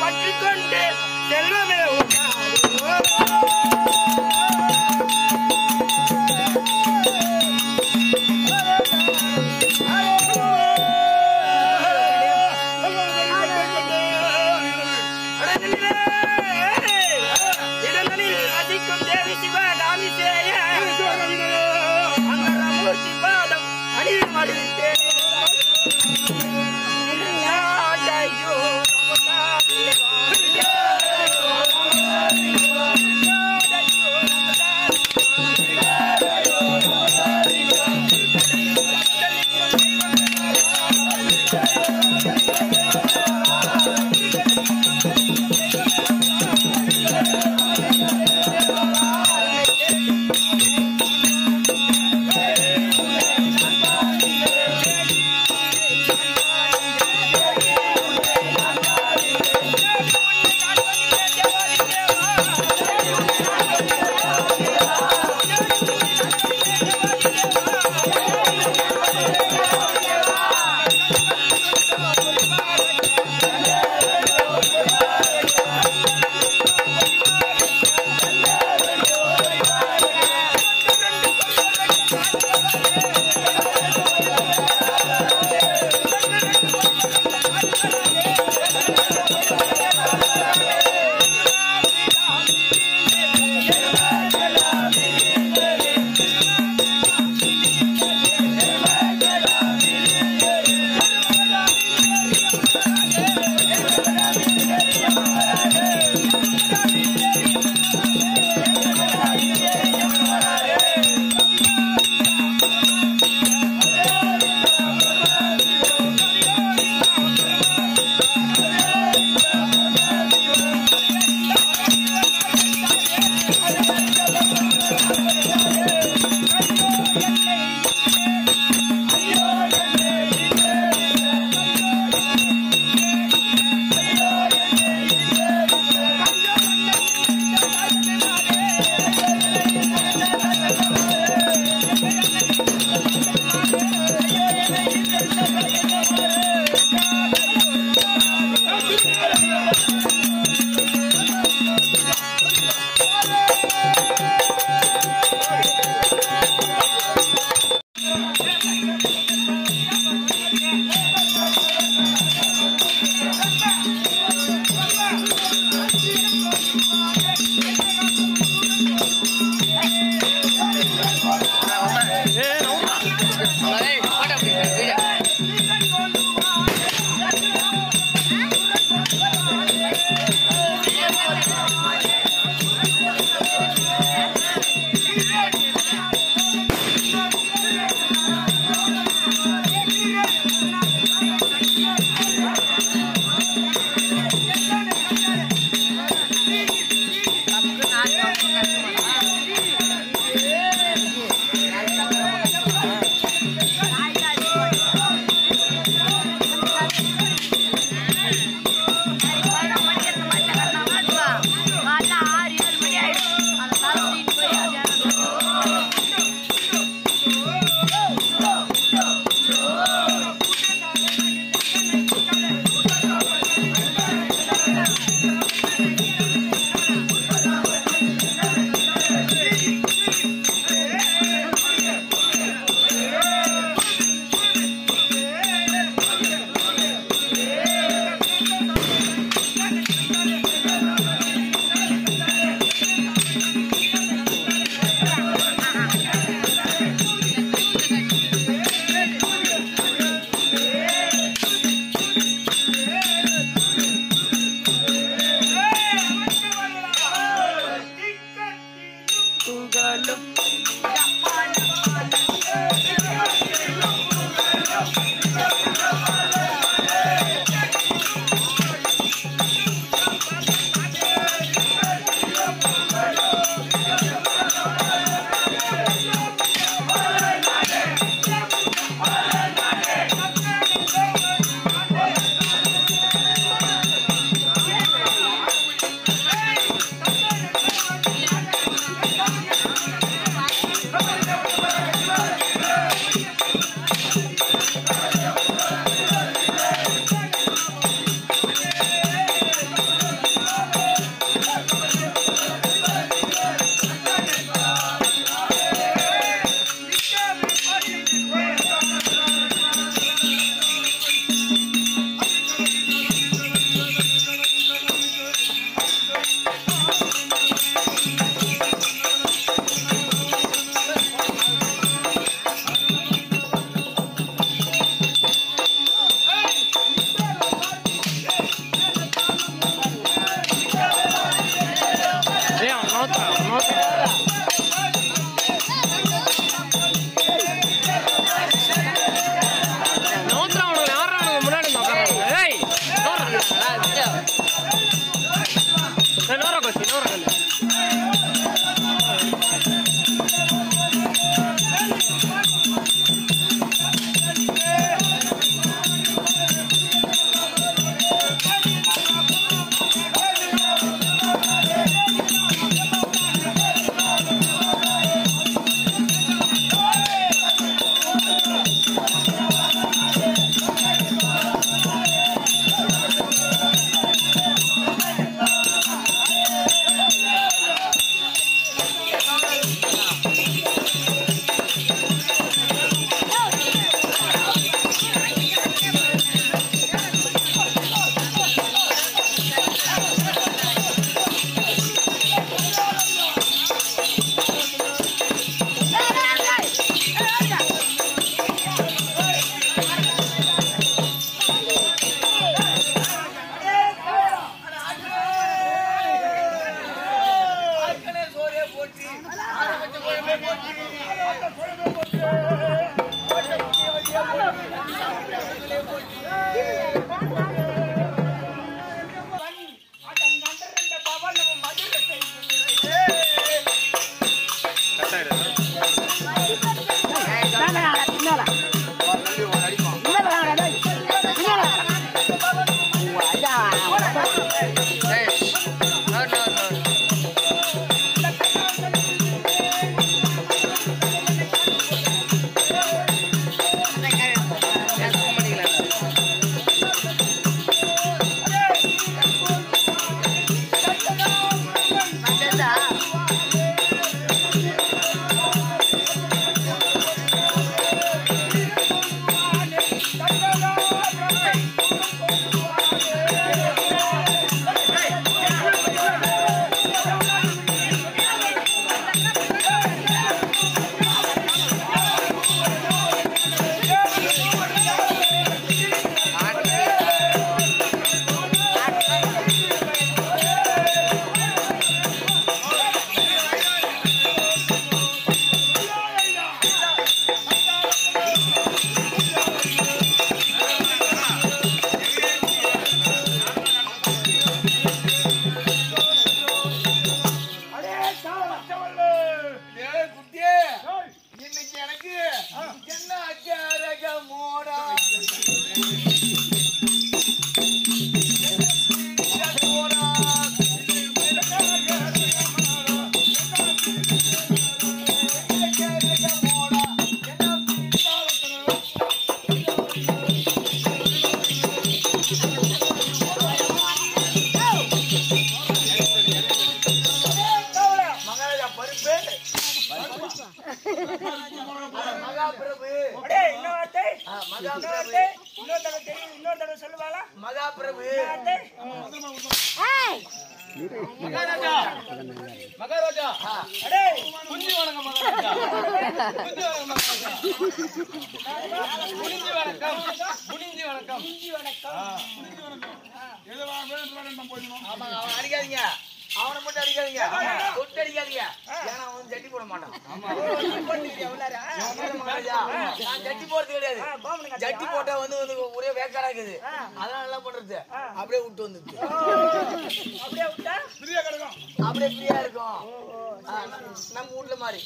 பற்றி கொண்டு செல்வமே இடங்களில் வசிக்கும் தேவி சிவ காமிசேய அங்கரமூர்த்தி பாதம் அணியும் அறிவித்தேன் ஐயோ இன்னொருத்தே, இன்னொரு தடவை தெரியும் இன்னொரு தடவை சொல்லுவாளா மகாபிரபு இன்னொருத்தே, மகாராஜா மகாராஜா அடே, குஞ்சு வணக்கம் மகாராஜா குஞ்சு வணக்கம் மகாராஜா குனிஞ்சு வணக்கம் குனிஞ்சு வணக்கம் ஆமாங்க அவன் அடிக்காதீங்க அவனை மட்டும் அடிக்காதீங்க தொட்டு அடிக்காதீங்க ஏன்னா அவன் ஜட்டி போட மாட்டான் போட்டுக்கிறியா உள்ளார? இல்ல மகாராஜா, நான் ஜட்டி போடுறது கிடையாது ஆ, கோமணம் கட்டியா? ஜட்டி போட்டா வந்து வந்து ஒரே வேக்காடா இருக்குது அதெல்லாம் நல்லா பண்றது அப்படியே விட்டு வந்துருச்சு அப்படியே விட்டா? அப்படியே ஃப்ரீயா இருக்கும் ஆ, நம்ம வீட்ல மாதிரி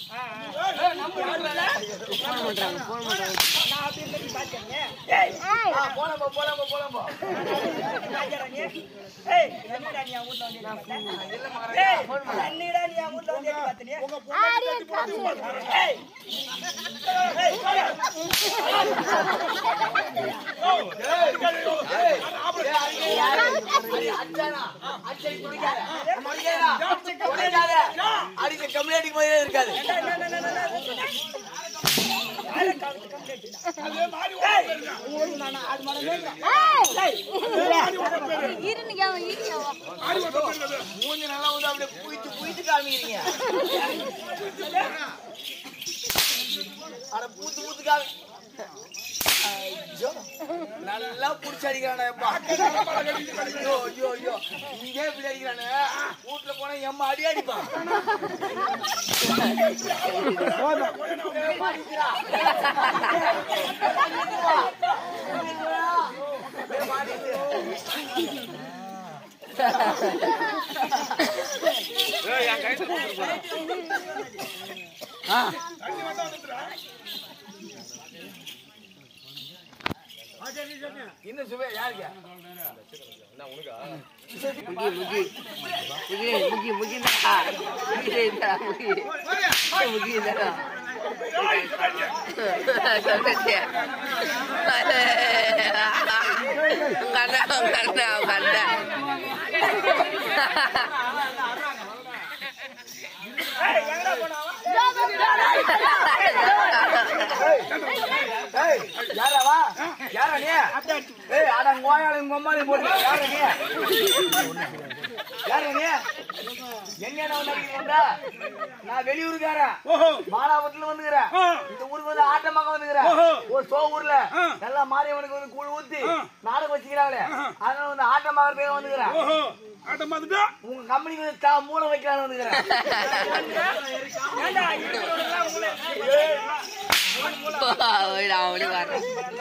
நான் அப்படி இருந்தது பார்த்தேங்க. ஏய், ஆ, போலாம் போ போலாம் போ போலாம் போ ராஜாடா நீ? ஏய், என்னடா நீ என் வீட்ல வந்து எட்டி பார்த்த? இல்ல ஏய், மகாராஜா என்னடா நீ என் வீட்ல வந்து எட்டி பார்த்த நீ? ஏய், ஏய், போடா. அடிக்க கம்யூனிட்டி மாதிரியே இருக்காது யாரை காவத்து கம்ப்ளைண்ட் ஏய், ஒரு நானா, அது மரம் வேண்டாம். ஏய், இருந்துங்க அவன் இருங்க மூஞ்சி நல்லா வந்து அப்படியே குயித்து குயித்து காமிக்கிறீங்க அட பூத்து பூத்து காமி ஐயோ, நல்லா புடிச்சு அடிக்கிறானேப்பா ஐயோ ஐயோ ஐயோ இங்கே இப்படி அடிக்கிறானே வீட்டுல போனா எம்மா அடி அடிப்பான் மாட்டிக்கிறா. மாட்டிக்கிட்டு. இன்னும் சுவே யாருக்கு ஏய், எங்கடா போனாவா? ஏய் யாரா வா யாரா நீ ஏய் அட கோயாளு கொம்மாளி போட்டு யாரா நீ யாரா நீ எங்க வந்து வந்தா நான் வெளியூருக்காரன் மானாபுரத்துல வந்துக்கிறேன் இந்த ஊருக்கு வந்து ஆட்டமாக வந்துக்கிறேன் ஒரு சோ ஊர்ல நல்லா மாரியவனுக்கு வந்து கூழ் ஊத்தி நாடகம் வச்சுக்கிறாங்களே அதனால வந்து ஆட்டமாக பேர் வந்துக்கிறேன் உங்க கம்பெனிக்கு வந்து தா- மூளை வைக்கலாம்னு வந்துக்கிறேன் ஏன்டா, இருக்கிறவனுங்கெல்லாம் உங்களை- அவளி வர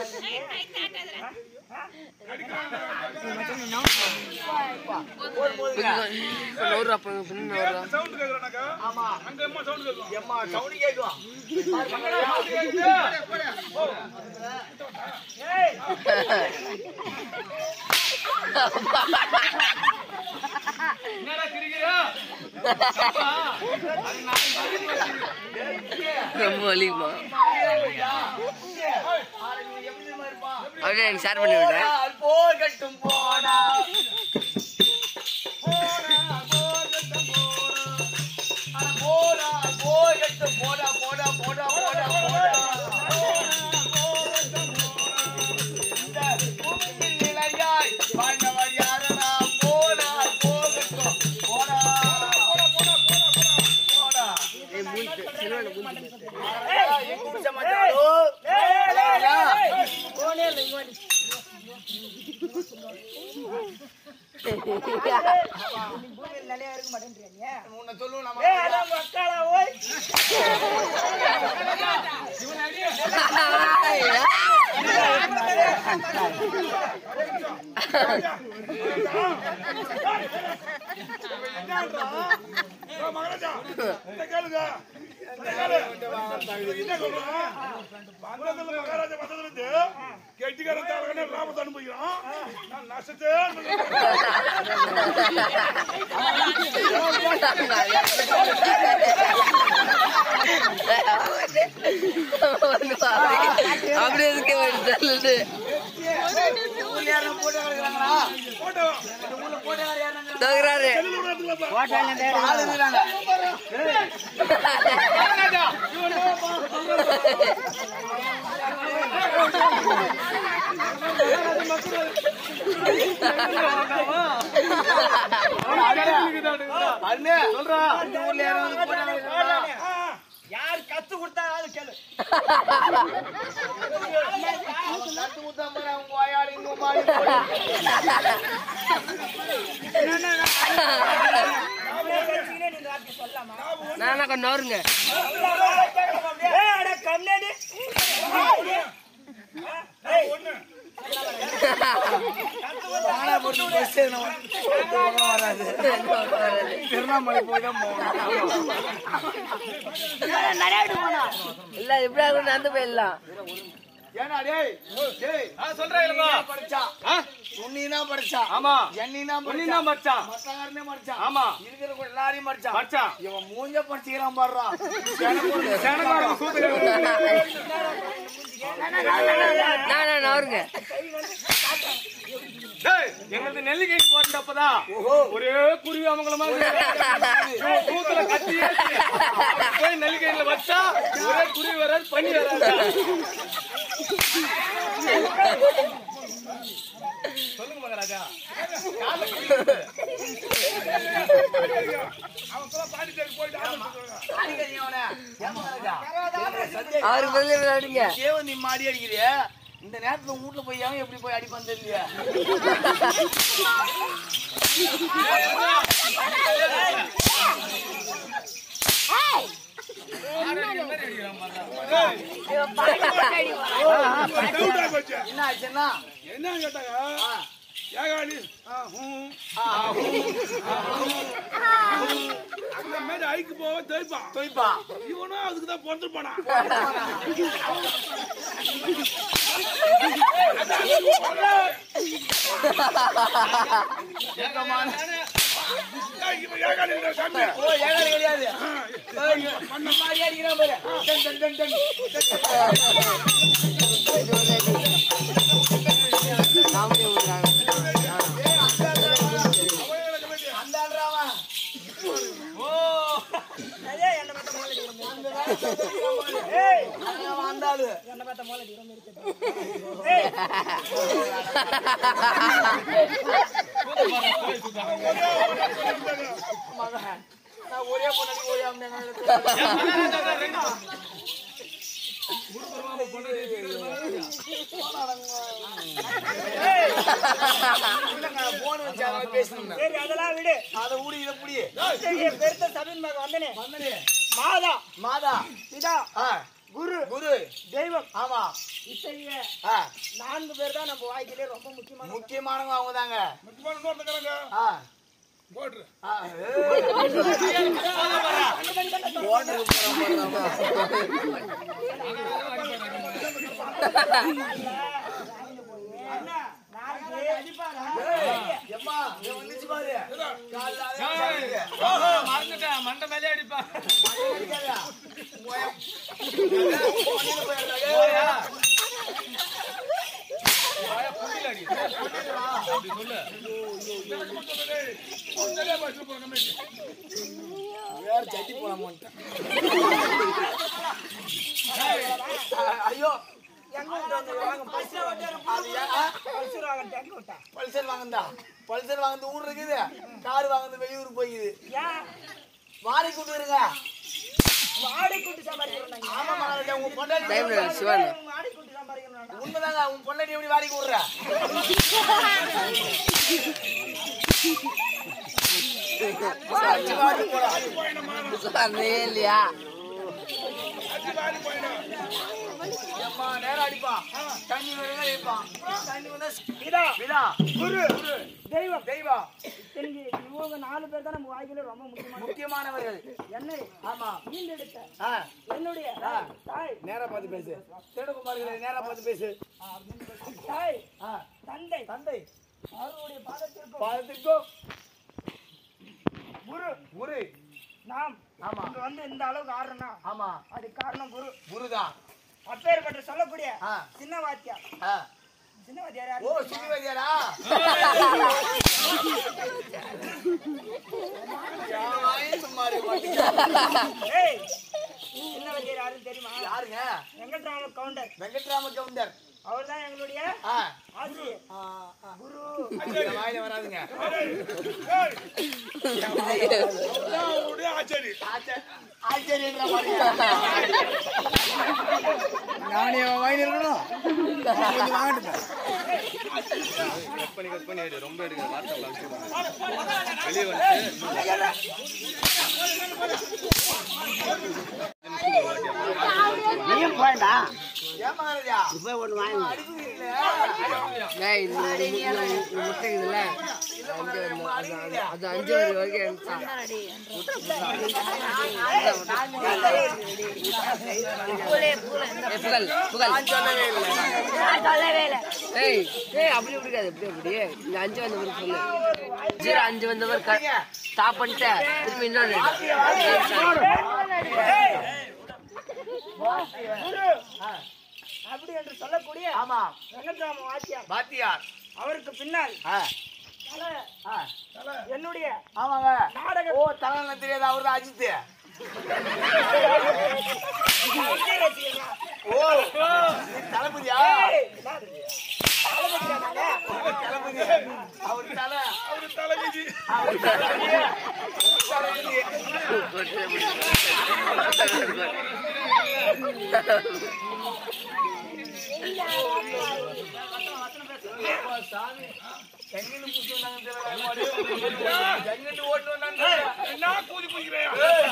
போதும் நூறு ரூபா பின்ன நூறு ரூபா ஆமா எம்மா சவுண்ட் கேட்கும் ஏய், என்னடா கிரிக்கிறியா மொழிமா எப்படி தெரியுமா இருப்பான் அப்படியே எனக்கு ஷேர் பண்ணி விடுறேன் போடால் போகட்டும் போடா அட போடா போகட்டும் போடா போடா போடா போடா போடா இந்த பூமியில் நிலையாய் வாழ்ந்தவர் யாரடா போடா போகட்டும் போடா போடா போடா போடா ஏய், குடிச்ச மச்சானோ. போனே இல்லை, இங்க வாடி. நீ பூமியில் நிலையா இருக்க மாட்டேன்றியா நீ? உன்னை சொல்லுவோம் ஏய், நம்ம அதான் உங்க அக்காளா, ஓய். கெட்டிக்காரன் தாளகனே லாபத்தை அனுபவிக்கிறான் நான் நஷ்டத்தே அப்படியே இருக்க வேண்டியது ஊர்ல யாரும் போட்டோ எடுக்கிறாங்களா போட்டோ இந்த ஊர்ல போட்டோ யாரும் தோக்குறாரு ஆளு இருக்கிறாங்க. அண்ணே, சொல்றா. இந்த ஊர்ல யாரும் வந்து போட்டாங்க இருக்கிறாங்களா? யார் கத்து கொடுத்தாலும் கேளு அவன் கத்து கொடுத்தா பாரு, அவங்க வாயாடி இன்னும் மாடி போடு. அவரே வச்சுக்கினே நீ இந்த வார்த்தை சொல்லலாமா நானா கொஞ்சம் நவருங்க ஏய், அட கண்ணாடி மாலை போட்டு bus ஏறின உடனே இந்த பக்கம் வராது. திருவண்ணாமலை போய் தான் போகணும். இல்ல இப்படியா கூட நடந்து போயிடலாம் ஏன்னா டேய், டேய், சொல்றேன் இல்லப்பா நீதான் படிச்சா. உன்னையும் படிச்சா ஆமா என்னையும் தான் உன்னையும் தான் படிச்சா படிச்சான். மத்தவங்களையும் படிச்சான். ஆமா. இருக்கிற கூட எல்லாரையும் படிச்சான். படிச்சான். இவன் மூஞ்ச படிச்சுக்கிறான் பாடுறா சேனக்காரன் சூத்துக்கு நானா நவருங்க டேய், எங்களுக்கு நெல்லிக்கை போட்டப்பதான் ஒரே குருவி அவங்கள மாதிரி இவன் தூத்துல கத்தி ஏத்தி, போய் நெல்லிக்கையில வச்சா ஒரே குருவி வராது பண்ணி வராது சொல்லுங்க மகாராஜா காலைல குருவி வருது. அவன் சொல்ல பாண்டிச்சேரி போயிட்டு ஆரம்பிச்சுடுவாங்க. அடிக்கடி அவனை. ஏம்மா ராஜா? அவருக்கு பதில் விளையாடுங்க தேவன் நீ மாடி அடிக்கிறிய இந்த நேரத்துல உன் வீட்டுல போய் அவன் எப்படி போய் அடிப்பான் தெரியலையா டவுட்டா போச்சு. என்ன ஆச்சுன்னா என்னன்னு கேட்டாங்க ஏகாலி ஆ, ஹூம். அந்த மாதிரி ஐக்கு போக தேய்ப்பான் தொய்ப்பா இவனும் அதுக்கு தான் பொறுத்து போனான் ஏய், இவன் ஏகாலி இல்ல, சாமி. ஓ ஏகாலி கிடையாது ஏய், மண்ண மாதிரி அடிக்கிறான் பாரு டன், டன், டன், டன். காமெடி விடுறாங்க அந்த ஆள்றா அவன். அதே என்ன பார்த்த மோள அடிக்கிற மாதிரி அந்த நேரத்துல தொய்க்கிறான் பாரு. ஏய், அவன் அந்த ஆளு. என்ன பார்த்த மோள அடிக்கிற மாதிரி இருக்குது. ஏய், மகன். நான் ஒரே பொண்ணாடி ஓடியாம போன் வச்சு அதை பேசணும் சரி அதெல்லாம் விடு அதை ஊடி இதை புடி இத்தகைய பெருத்த சபையின் மகன் வந்தனே வந்தனே மாதா மாதா பிதா ஆ, குரு குரு தெய்வம் ஆமா இத்தகைய ஆ, நான்கு பேர் தான் நம்ம வாழ்க்கையிலே ரொம்ப முக்கியமான முக்கியமானவங்க அவங்க தாங்க முக்கியமான இன்னொரு கிழங்க ஆ, போட்டுரு ஆ, ஏய். போட்டு அண்ணா, நாளைக்கு அடிப்பாரா? எம்மா இவன் வந்துச்சு பாரு காலைல அதே ஏய், சாப்பிடுங்க. ஓஹோ, மறந்துட்டேன் மண்டை மேலே அடிப்பா அடிக்காதா? போயா. போனில போயிடுறா. ஏய். போயா. போயா, புண்டில அடி. அப்படி சொல்லு ஒன்னே பஸ் போன கம்மிட்டி வேற சட்டி போடாமன்ட்டேன். ஐயோ எங்க விட்டு வந்து வாங்க, பஸ்ல வந்து ஒரு அது ஏன், ஆ? பஸ்ல வாங்க, எங்க விட்டா? பல்சர் வாங்கந்தா பல்சர் வாங்குறது ஊர் இருக்குது கார் வாங்குறது வெளியூர் போயிது ஏன்? வாரி கொண்டு வருங்க வாடகை கூட்டி சம்பாதிக்கிறோம் நாங்க. ஆமா மகாராஜா உங்க பொண்டாட்டி டைம்ல சிவானு வாடகை கூட்டி சம்பாதிக்கிறோம் நாங்க. உண்மைதாங்க உன் பொண்டாட்டி எப்படி வாடகைக்கு விடுற அடிச்சு வாடி போடா. அதே இல்லையா ஏம்மா, நேரா அடிப்பான் தண்ணி வருங்க அடிப்பான் தண்ணி வந்தா இதா, விடா குரு தெய்வம் தெய்வம் தெரிஞ்சு இவங்க நாலு பேர் தான் நம்ம வாழ்க்கையில ரொம்ப முக்கியமான முக்கியமானவர்கள் என்னை ஆமா ஈண்டெடுத்த ஆ, என்னுடைய தாய் நேரா பார்த்து பேசு தேடுகுமார்களை நேரா பார்த்து பேசு தாய் ஆ, தந்தை தந்தை அவருடைய பாதத்திற்கும் பாதத்திற்கும் குரு குரு நாம் ஆமா இங்க வந்து இந்த அளவுக்கு ஆடுறோம்னா ஆமா அது காரணம் குரு குருதான் அப்பேற்பட்ட சொல்லக்கூடிய ஆ. சின்ன வாத்தியா ஆ. சின்ன வாத்தியார் ஓ யாரு சிவி வைத்தியாரா ஏய் சின்ன வண்டியர் யாருன்னு தெரியுமா யாருங்க வெங்கட்ராம கவுண்டர் வெங்கட்ராம கவுண்டர் அவர்தான் எங்களுடைய ஆ ஆசிரியர் குரு இந்த வாயில வராதுங்க அவருடைய ஆச்சாரி ஆச்சா- ஆச்சரியன்ற மாதிரி நானே வாங்கி இருக்கணும் கொஞ்சம் வாங்கிட்டு கட் பண்ணி கட் பண்ணி எடு. ரொம்ப எடுங்க வாட்ஸ்அப்ல அனுப்பிச்சு வெளியே வந்து ஏமா ராஜா அடிக்கிறீங்களே டேய், இந்த ஒரு மு- இந்த மு- இந்த முட்டை இருக்குதுல்ல, அஞ்சு வந்து- அது- அது- அது அஞ்சு வரி வரைக்கும் எடுத்தான். ஏய், புகழ், புகழ். ஏய், ஏய், அப்படி பிடிக்காது, இப்படி அப்படி. இந்த அஞ்சு வந்த மாதிரி சொல்லு. ஜீரோ அஞ்சு வந்த மாதிரி க- ஸ்டாப் பண்ணிட்டு திரும்பி இன்னொரு குரு அப்படி என்று சொல்லக்கூடிய ஆமா வெங்கட்ராம வாத்தியார் பாத்தியார் அவருக்கு பின்னால் ஆ, தல ஆ. என்னுடைய ஆமாங்க நாடக ஓ தலைமை தெரியாது அவர்தான் அஜித் விஜய் ரசிகர்களா? ஓ நீ தளபதியா ஏய், நான் தளபதியா நானு? தளபதி அவர் தலை அவரு தலைவிதி அவர் தளபதி தளபதி சாமி எங்கிருந்து புடிச்சு வந்தாங்கன்னு தெரியல. எங்கிருந்து ஓட்டு வந்தாங்கன்னு தெரியல. என்ன கூதி பிடிக்கிறையா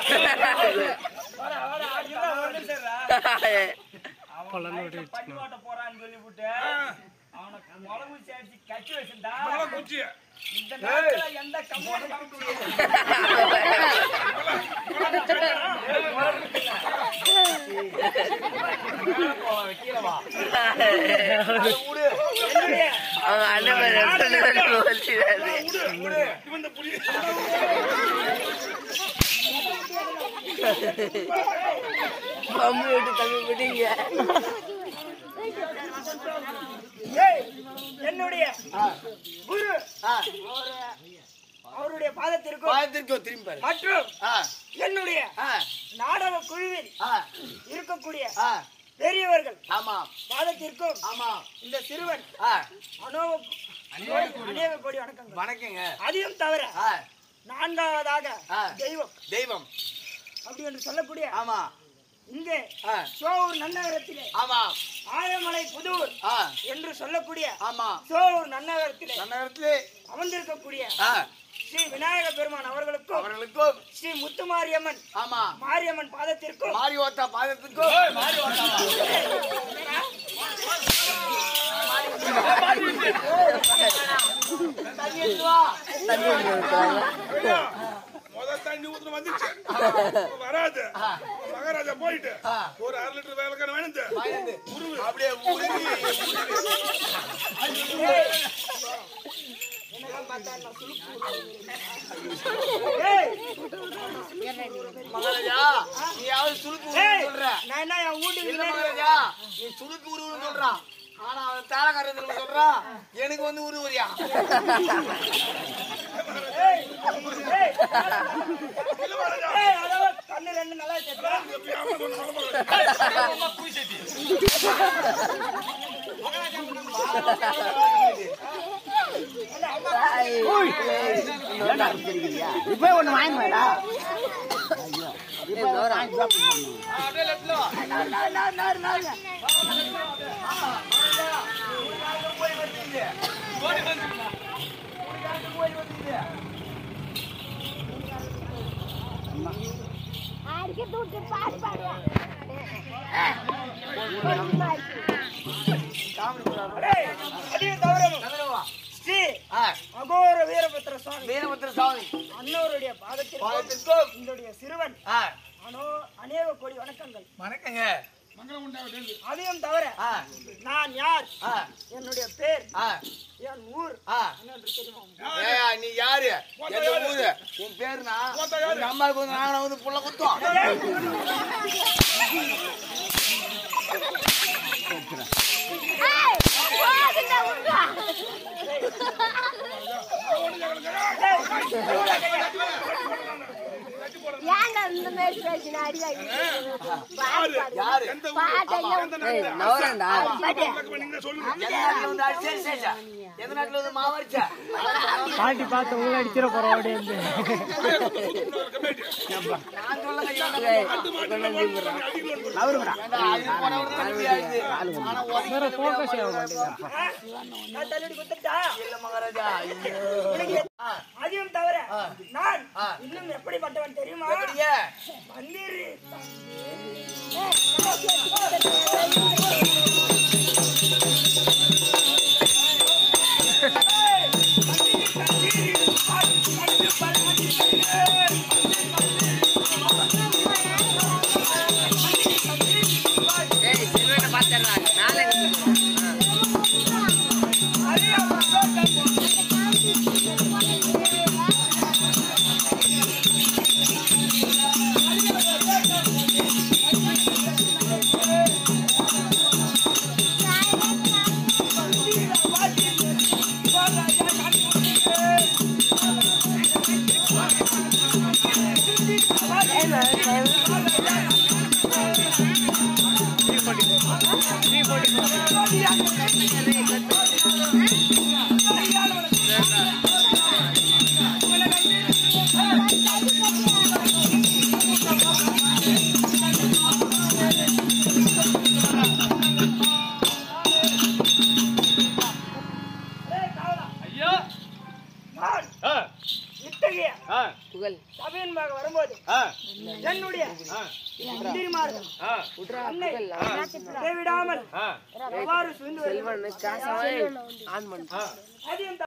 பட்டிவாட்ட போறான்னு சொல்லிவிட்டு அவனுக்கு மிளகு சேர்த்து கட்டி வச்சிருந்தா குச்சி இந்த நேரத்துல எந்த கம்மாடி காமிக்க முடியாது கீழே வா. அதை விடு. என்னுடைய அவன் அண்ணன் மேல ரெண்டு பேரும் வச்சிடாது. விடு இவன் இந்த புடி கம்பி விட்டு தம்பி விட்டீங்க ஏய், என்னுடைய குரு ஆ, அவருடைய பாதத்திற்கும் பாயத்திற்கோ திரும்பி பாரு. மற்றும் ஆ, என்னுடைய ஆ, நாடக குழுவில் ஆ, இருக்கக்கூடிய ஆ, பெரியவர்கள் ஆமா பாதத்திற்கும் ஆமா இந்த சிறுவன் ஆ, அநோக அநேக கோடி வணக்கங்கள் வணக்கங்க அதையும் தவிர ஆ, நான்காவதாக ஆ. தெய்வம் தெய்வம் அப்படி என்று சொல்லக்கூடிய ஆமா இங்கே ஆ, சோவூர் நன்னகரத்திலே ஆமா ஆயமலை புதூர் ஆ, என்று சொல்லக்கூடிய ஆமா சோவூர் நன்னகரத்திலே அந்த நேரத்திலே அமர்ந்திருக்கக்கூடிய ஆ, ஸ்ரீ விநாயக பெருமான் அவர்களுக்கும் அவர்களுக்கும் ஸ்ரீ முத்துமாரியம்மன் ஆமா மாரியம்மன் பாதத்திற்கும் மாரி ஓத்தா பாதத்துக்கும் மாரி ஓத்தாவா? தண்ணி எடுத்து வா. ஐயா, முத தண்ணி ஊத்துன வந்துச்சு வராது மகாராஜா போயிட்டு ஒரு அரை லிட்டர் வேலைக்கான வேணுது வாங்கிட்டு. அப்படியே உருகி, ஏய், மகாராஜா நீ யாவது சுருக்கு ஏய், உருன்னு சொல்ற நான் என்ன என் வீட்டுக்கு இல்ல முன்னாடி மகாராஜா நீ சுருக்கு உருவுன்னு சொல்றான் ஆனா அவன் தாளக்காரத்துல சொல்றான் எனக்கு வந்து உருவுறியா ஏய், ஏய், ஏய், அதோ கண்ணு ரெண்டு நல்லா சேர்த்தா அப்படியே லெஃப்ட்ல வா போய் வந்து போய் வந்து ஆடிக்க தூட்டு பாடு பாடுவா ஏய், அதையும் தவிரவும் நகரவா ஸ்ரீ ஆ அகோர வீரபத்திர சுவாமி வீரபத்திர சாமி அன்னவருடைய பாதத்திற்கும் பாதத்திற்கும் உங்களுடைய சிறுவன் ஆ அனோ அநேக கோடி வணக்கங்கள் வணக்கங்க அதையும் தவிர ஆ நான் யார் ஆ என்னுடைய பேர் ஆ என் ஊர் ஆ என்னென்று தெரியுமா ஏய்யா, நீ யாரு எந்த ஊரு உன் பேருனா உங்க அம்மாவுக்கு வந்து நாங்க வந்து புள்ள குத்தோம் ஏய் போதுடா உண்டா ஏங்க அந்த மாதிரி பேசினா அடி வாங்கி பாட்டு பாடு. யாரு எந்த ஊரு? பாட்டு எல்லாம் எந்த நாட்டுல? நவரண்டா பாட்டு. பக்கம் நீங்க சொல்லுங்க எந்த நாட்டுல வந்து அடிச்சா சேஷா எந்த நாட்டுல வந்து மாவரிச்சா பாட்டி பார்த்து உள்ள அடிச்சிட போறோம் அப்படியே நான் சொல்லுங்க அவருடா அது போனவரு தான் இப்படி ஆயிடுது. ஆனா உதைக்க ஃபோக்கஸ் ஆக மாட்டேங்குது நான் தள்ளிட்டு குத்துட்டா இல்ல மகாராஜா ஐயோ. உனக்கு ஆ, அதையும் தவிர ஆ. நான் ஆ. இன்னும் எப்படிப்பட்டவன் தெரியுமா எப்படிங்க? மந்திரி ஏய் சிறுவனை பாத்துறா மேல ஐயா நான் ஆ, இத்தகைய ஆ, புகழ் சபையின்பாக வரும்போது ஆ, என்னுடைய மந்திரிமார்கள் ஆ, என்னை நட்சத்திரம் கைவிடாமல் ஆ. எவ்வாறு சுழ்ந்து வருகிறது செல்வன் காசாவே ஆன் பண்ணு அதையும்